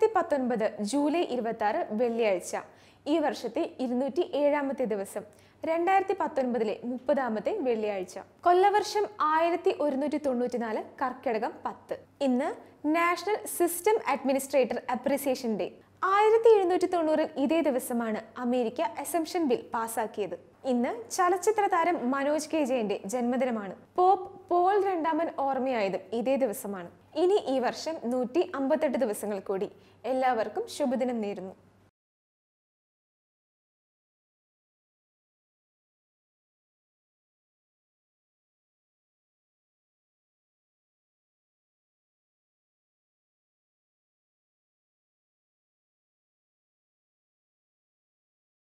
രണ്ടായിരത്തി പത്തൊൻപത് ജൂലൈ ഇരുപത്തി ആറ് വെള്ളിയാഴ്ച ഈ വർഷത്തെ ഇരുന്നൂറ്റി ഏഴാമത്തെ ദിവസം രണ്ടായിരത്തി പത്തൊൻപതിലെ മുപ്പതാമത്തെ വെള്ളിയാഴ്ച കൊല്ലവർഷം ആയിരത്തി ഒരുന്നൂറ്റി തൊണ്ണൂറ്റിനാല് കർക്കിടകം പത്ത് ഇന്ന് national system administrator appreciation day ആയിരത്തി എഴുന്നൂറ്റി തൊണ്ണൂറിൽ ഇതേ ദിവസമാണ് അമേരിക്ക അസംഷൻ ബിൽ പാസാക്കിയത് ഇന്ന് ചലച്ചിത്ര താരം മനോജ് കെ ജയന്റെ ജന്മദിനമാണ് പോപ്പ് പോൾ രണ്ടാമൻ ഓർമ്മയായതും ഇതേ ദിവസമാണ് ഇനി ഈ വർഷം നൂറ്റി അമ്പത്തെട്ട് ദിവസങ്ങൾ കൂടി എല്ലാവർക്കും ശുഭദിനം നേരുന്നു